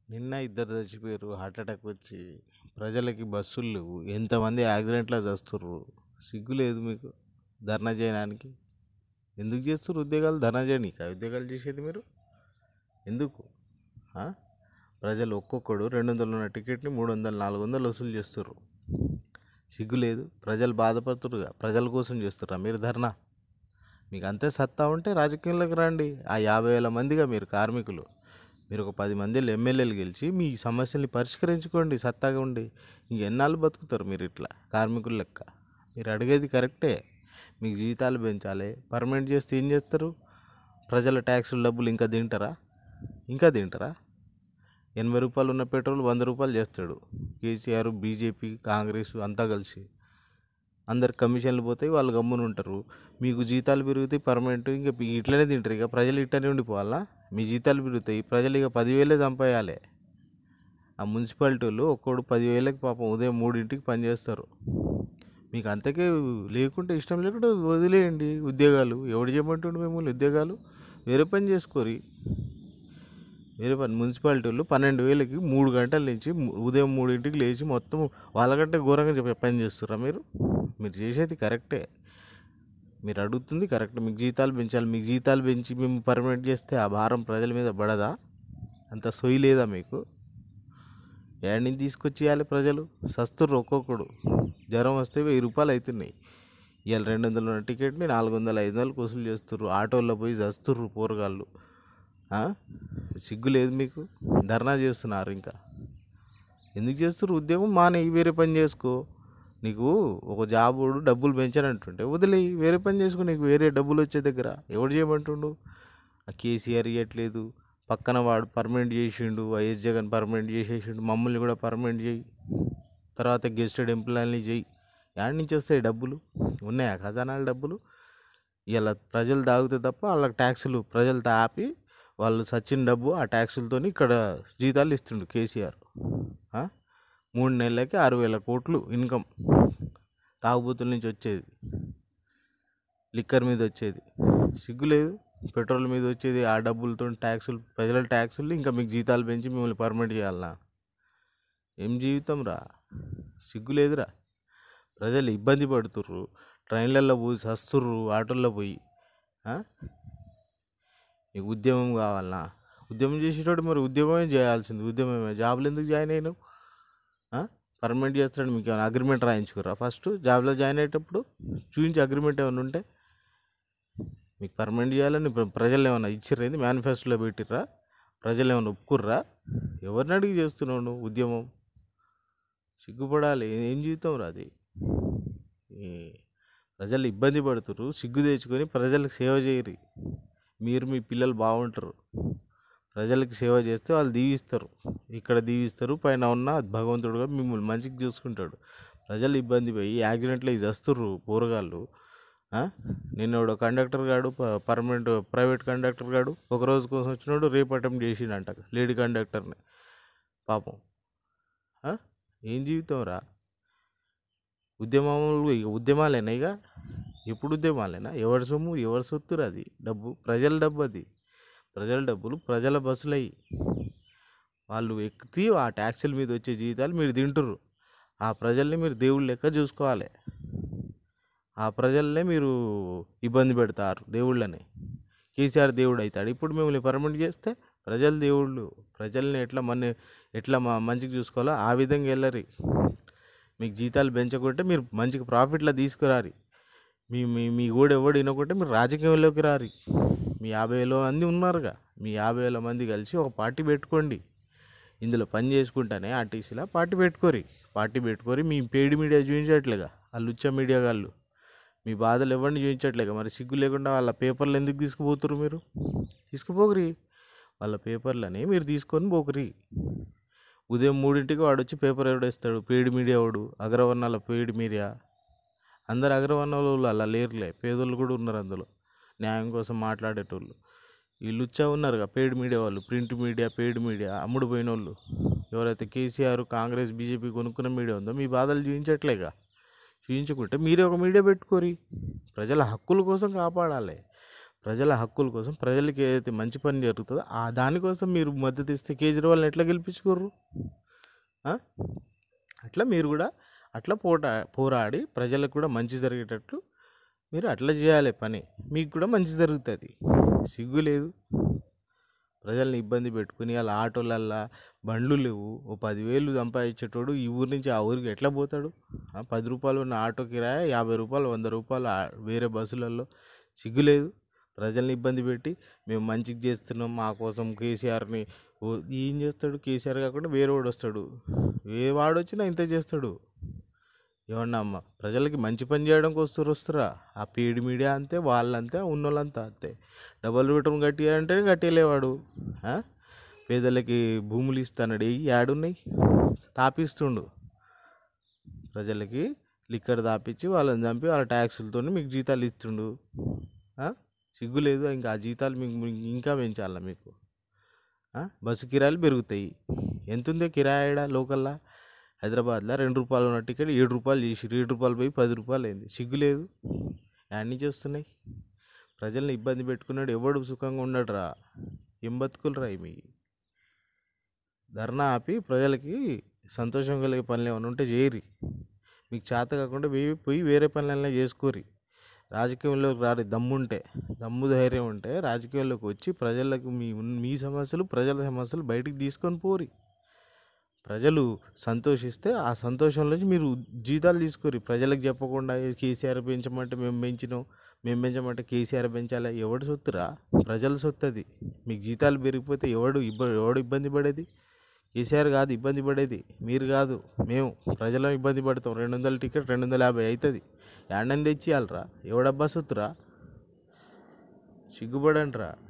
నిన్న ఇద్దరు చచ్చిపోయారు హార్ట్ అటాక్ వచ్చి ప్రజలకి బస్సులు లేవు ఎంతమంది యాక్సిడెంట్లో చస్తుర్రు సిగ్గు లేదు మీకు ధర్నా చేయడానికి ఎందుకు చేస్తుర్రు ఉద్యోగాలు ధర్నా చేయనీకా ఉద్యోగాలు చేసేది మీరు ఎందుకు ఆ? ప్రజలు ఒక్కొక్కడు రెండు వందలు ఉన్న టికెట్ని మూడు వందలు నాలుగు వందలు వసూలు చేస్తుర్రు సిగ్గు లేదు ప్రజలు బాధపడుతురుగా ప్రజల కోసం చేస్తుర్రా మీరు ధర్నా మీకు అంతే సత్తా ఉంటే రాజకీయంలోకి రండి ఆ యాభై వేల మందిగా మీరు కార్మికులు మీరు ఒక పది మంది ఎమ్మెల్యేలు గెలిచి మీ సమస్యల్ని పరిష్కరించుకోండి సత్తాగా ఉండి ఇంకెన్నాళ్ళు బతుకుతారు మీరు ఇట్లా కార్మికుల లెక్క మీరు అడిగేది కరెక్టే మీకు జీతాలు పెంచాలి పర్మనెంట్ చేస్తే ఏం చేస్తారు ప్రజల ట్యాక్సుల డబ్బులు ఇంకా తింటారా ఇంకా తింటారా ఎనభై రూపాయలు ఉన్న పెట్రోల్ వంద రూపాయలు చేస్తాడు కేసీఆర్ బీజేపీ కాంగ్రెస్ అంతా కలిసి అందరు కమిషన్లు పోతాయి వాళ్ళు గమ్మున ఉంటారు మీకు జీతాలు పెరుగుతాయి పర్మనెంట్ ఇంకా మీ ఇట్లనే తింటారు ఇక ప్రజలు ఇట్లనే ఉండిపోవాలా మీ జీతాలు పెరుగుతాయి ప్రజలు ఇక పదివేలే చంపేయాలి ఆ మున్సిపాలిటీ వాళ్ళు ఒక్కోడు పదివేలకి పాపం ఉదయం మూడింటికి పనిచేస్తారు మీకు అంతకే లేకుంటే ఇష్టం లేకుంటే వదిలేయండి ఉద్యోగాలు ఎవడు చేయమంటుండు మిమ్మల్ని ఉద్యోగాలు వేరే పని చేసుకోరి వేరే పని మున్సిపాలిటీ వాళ్ళు పన్నెండు వేలకి మూడు గంటల నుంచి ము- ఉదయం మూడింటికి లేచి మొత్తం వాళ్ళకంటే ఘోరంగా చెప్పే పని చేస్తుర్రా మీరు మీరు చేసేది కరెక్టే మీరు అడుగుతుంది కరెక్ట్ మీకు జీతాలు పెంచాలి మీకు జీతాలు పెంచి మేము పర్మనెంట్ చేస్తే ఆ భారం ప్రజల మీద పడదా అంత సొయ్యి లేదా మీకు ఏడిని తీసుకొచ్చి ఇవ్వాలి ప్రజలు సస్తుర్రు ఒక్కొక్కడు జ్వరం వస్తే వెయ్యి రూపాయలు అవుతున్నాయి ఇవాళ రెండు వందలు ఉన్న టికెట్ని నాలుగు వందలు ఐదు వందలకు వసూలు చేస్తుర్రు ఆటోల్లో పోయి చస్తుర్రు పోరగాళ్ళు ఆ? సిగ్గు లేదు మీకు ధర్నా చేస్తున్నారు ఇంకా ఎందుకు చేస్తుర్రు ఉద్యోగం మానే వేరే పని చేసుకో నీకు ఒక జాబ్ డబ్బులు పెంచానంటుంటే వదిలేయి వేరే పని చేసుకో నీకు వేరే డబ్బులు వచ్చే దగ్గర ఎవడు చేయమంటుండు ఆ కేసీఆర్ ఇవ్వట్లేదు పక్కన వాడు పర్మనెంట్ చేసిండు వైఎస్ జగన్ పర్మనెంట్ చేసేసిండు మమ్మల్ని కూడా పర్మనెంట్ చేయి తర్వాత గెస్టెడ్ ఎంప్లాయీని చేయి యాడ్ నుంచి వస్తాయి డబ్బులు ఉన్నాయా ఖజానాల డబ్బులు ఇలా ప్రజలు తాగితే తప్ప వాళ్ళకి ట్యాక్సులు ప్రజలు తాపి వాళ్ళు సచ్చిన డబ్బు ఆ ట్యాక్సులతో ఇక్కడ జీతాలు ఇస్తుండు కేసీఆర్ ఆ? మూడు నెలలకి ఆరు వేల కోట్లు ఇన్కమ్ తాగుబోతుల నుంచి వచ్చేది లిక్కర్ మీద వచ్చేది సిగ్గు లేదు పెట్రోల్ మీద వచ్చేది ఆ డబ్బులతో ట్యాక్సులు ప్రజల ట్యాక్సులు ఇంకా మీకు జీతాలు పెంచి మిమ్మల్ని పర్మనెంట్ చేయాలనా ఏం జీవితం రా సిగ్గు లేదురా ప్రజలు ఇబ్బంది పడుతుర్రు ట్రైన్లలో పోయి సస్తుర్రు ఆటోల్లో పోయి ఆ? నీకు ఉద్యమం కావాలనా ఉద్యమం చేసేటోడు మరి ఉద్యమమే చేయాల్సింది ఉద్యమమే జాబ్లో ఎందుకు జాయిన్ అయినావు పర్మనెంట్ చేస్తాడు మీకు ఏమైనా అగ్రిమెంట్ రాయించుకురా ఫస్ట్ జాబ్లో జాయిన్ అయ్యేటప్పుడు చూపించి అగ్రిమెంట్ ఏమైనా ఉంటే మీకు పర్మనెంట్ చేయాలని ప్ర- ప్రజలు ఏమైనా ఇచ్చిర్రా ఇది మేనిఫెస్టోలో పెట్టిర్రా ప్రజలు ఏమైనా ఒప్పుకుర్రా ఎవరిని అడిగి చేస్తున్నావు నువ్వు ఉద్యమం సిగ్గుపడాలి ఏం జీవితం రా అది ఈ ప్రజలు ఇబ్బంది పడుతురు సిగ్గు తెచ్చుకొని ప్రజలకు సేవ చేయరు మీరు మీ పిల్లలు బాగుంటారు ప్రజలకు సేవ చేస్తే వాళ్ళు దీవిస్తారు ఇక్కడ దీవిస్తారు పైన ఉన్న భగవంతుడు కూడా మిమ్మల్ని మంచిగా చూసుకుంటాడు ప్రజలు ఇబ్బంది పోయి యాక్సిడెంట్లో ఇది వస్తుర్రు పోరగాళ్ళు ఆ? నిన్న ఒక కండక్టర్ గాడు ప- పర్మనెంట్ ప్రైవేట్ కండక్టర్ గాడు ఒక రోజు కోసం వచ్చినాడు రేపు అటెంప్ట్ చేసిండంట లేడీ కండక్టర్ని పాపం ఆ? ఏం జీవితం రా ఉద్యమాలు ఇక ఉద్యమాలేనా ఇక ఎప్పుడు ఉద్యమాలేనా ఎవరి సొమ్ము ఎవరి సొత్తురు అది డబ్బు ప్రజల డబ్బు అది ప్రజల డబ్బులు ప్రజల బస్సులయ్యి వాళ్ళు ఎక్కితే ఆ ట్యాక్సీల మీద వచ్చే జీతాలు మీరు తింటుర్రు ఆ ప్రజల్ని మీరు దేవుళ్ళ లెక్క చూసుకోవాలి ఆ ప్రజల్నే మీరు ఇబ్బంది పెడతారు దేవుళ్ళని కేసీఆర్ దేవుడు అవుతాడు ఇప్పుడు మిమ్మల్ని పర్మనెంట్ చేస్తే ప్రజలు దేవుళ్ళు ప్రజల్ని ఎట్లా మన ఎట్లా మా మంచిగా చూసుకోవాలో ఆ విధంగా వెళ్ళరి మీకు జీతాలు పెంచకుంటే మీరు మంచిగా ప్రాఫిట్లో తీసుకురారి మీ మీ మీ కూడా ఎవడు వినకుంటే మీరు రాజకీయంలోకి రారి మీ యాభై వేల మంది ఉన్నారుగా మీ యాభై వేల మంది కలిసి ఒక పార్టీ పెట్టుకోండి ఇందులో పని చేసుకుంటానే ఆర్టీసీలో పార్టీ పెట్టుకోరి పార్టీ పెట్టుకోరి మీ పేడి మీడియా చూపించట్లేగా ఆ లుచ్చ మీడియా వాళ్ళు మీ బాధలు ఎవరిని చూపించట్లేగా మరి సిగ్గు లేకుండా వాళ్ళ పేపర్లు ఎందుకు తీసుకుపోతురు మీరు తీసుకుపోకరి వాళ్ళ పేపర్లని మీరు తీసుకొని పోకరి ఉదయం మూడింటికి వాడు వచ్చి పేపర్ ఎవడేస్తాడు పేడి మీడియా వాడు అగ్రవర్ణాల పేడి మీడియా అందరు అగ్రవర్ణాల వాళ్ళు అలా లేరులే పేదోళ్ళు కూడా ఉన్నారు అందులో న్యాయం కోసం మాట్లాడేటోళ్ళు ఈ లుచ్చా ఉన్నారుగా పేడ్ మీడియా వాళ్ళు ప్రింట్ మీడియా పేడ్ మీడియా అమ్ముడు పోయిన వాళ్ళు ఎవరైతే కేసీఆర్ కాంగ్రెస్ బీజేపీ కొనుక్కున్న మీడియా ఉందో మీ బాధలు చూపించట్లేగా చూపించుకుంటే మీరే ఒక మీడియా పెట్టుకోరి ప్రజల హక్కుల కోసం కాపాడాలి ప్రజల హక్కుల కోసం ప్రజలకి ఏదైతే మంచి పని జరుగుతుందో ఆ దానికోసం మీరు మద్దతు ఇస్తే కేజ్రీవాల్ని ఎట్లా గెలిపించుకోర్రు ఆ? అట్లా మీరు కూడా అట్లా పోటా పోరాడి ప్రజలకు కూడా మంచి జరిగేటట్లు మీరు అట్లా చేయాలి పని మీకు కూడా మంచి జరుగుతుంది సిగ్గు లేదు ప్రజల్ని ఇబ్బంది పెట్టుకుని అలా ఆటోలల్లా బండ్లు లేవు ఓ పదివేలు సంపాదించేటోడు ఈ ఊరి నుంచి ఆ ఊరికి ఎట్లా పోతాడు ఆ, పది రూపాయలు ఉన్న ఆటో కిరాయి యాభై రూపాయలు వంద రూపాయలు ఆ- వేరే బస్సులలో సిగ్గు లేదు ప్రజల్ని ఇబ్బంది పెట్టి మేము మంచిగా చేస్తున్నాం మా కోసం కేసీఆర్ని ఓ ఏం చేస్తాడు కేసీఆర్ కాకుండా వేరే వాడు వస్తాడు ఏ వాడు వచ్చినా ఇంత చేస్తాడు ఏమన్నా అమ్మ ప్రజలకి మంచి పని చేయడానికి వస్తారు వస్తారా ఆ పేడి మీడియా అంతే వాళ్ళంతే ఉన్నోళ్ళంతా అంతే డబల్ బెడ్రూమ్ కట్టియాలంటే కట్టేలేవాడు ఆ? పేదలకి భూములు ఇస్తానడు ఏ యాడున్నాయి తాపిస్తుండు ప్రజలకి లిక్కర్ తాపించి వాళ్ళని చంపి వాళ్ళ ట్యాక్సులతో మీకు జీతాలు ఇస్తుండు ఆ? సిగ్గు లేదు ఇంకా ఆ జీతాలు మీకు మీకు ఇంకా పెంచాలా మీకు ఆ? బస్సు కిరాయిలు పెరుగుతాయి ఎంత ఉందో కిరాయిడా లోకల్లా హైదరాబాద్లో రెండు రూపాయలు ఉన్న టికెట్ ఏడు రూపాయలు చేసి ఏడు రూపాయలు పోయి పది రూపాయలు అయింది సిగ్గు లేదు యాడ్ నుంచి వస్తున్నాయి ప్రజల్ని ఇబ్బంది పెట్టుకున్నాడు ఎవడు సుఖంగా ఉండడు రా ఏం బతుకులు రా మీ ధర్నా ఆపి ప్రజలకి సంతోషం కలిగే పనులు ఏమైనా ఉంటే చేయరి మీకు చేత కాకుండా పోయి పోయి వేరే పనులన్నా చేసుకోరి రాజకీయంలోకి రారి దమ్ముంటే దమ్ము ధైర్యం ఉంటే రాజకీయాల్లోకి వచ్చి ప్రజలకు మీ ఉన్- మీ సమస్యలు ప్రజల సమస్యలు బయటికి తీసుకొని పోరి ప్రజలు సంతోషిస్తే ఆ సంతోషంలోంచి మీరు జీతాలు తీసుకోరి ప్రజలకు చెప్పకుండా "ఏ కేసీఆర్ పెంచమంటే మేము పెంచినాం మేము పెంచమంటే కేసీఆర్ పెంచాలా ఎవడు సొత్తురా ప్రజల సొత్తు అది మీకు జీతాలు పెరిగిపోతే ఎవడు ఇబ్బంది ఎవడు ఇబ్బంది పడేది కేసీఆర్ కాదు ఇబ్బంది పడేది మీరు కాదు మేము ప్రజలం ఇబ్బంది పడతాం రెండు వందల టికెట్ రెండు వందల యాభై అవుతుంది ఎండని తెచ్చియాలరా ఎవడబ్బా సొత్తురా సిగ్గుపడండిరా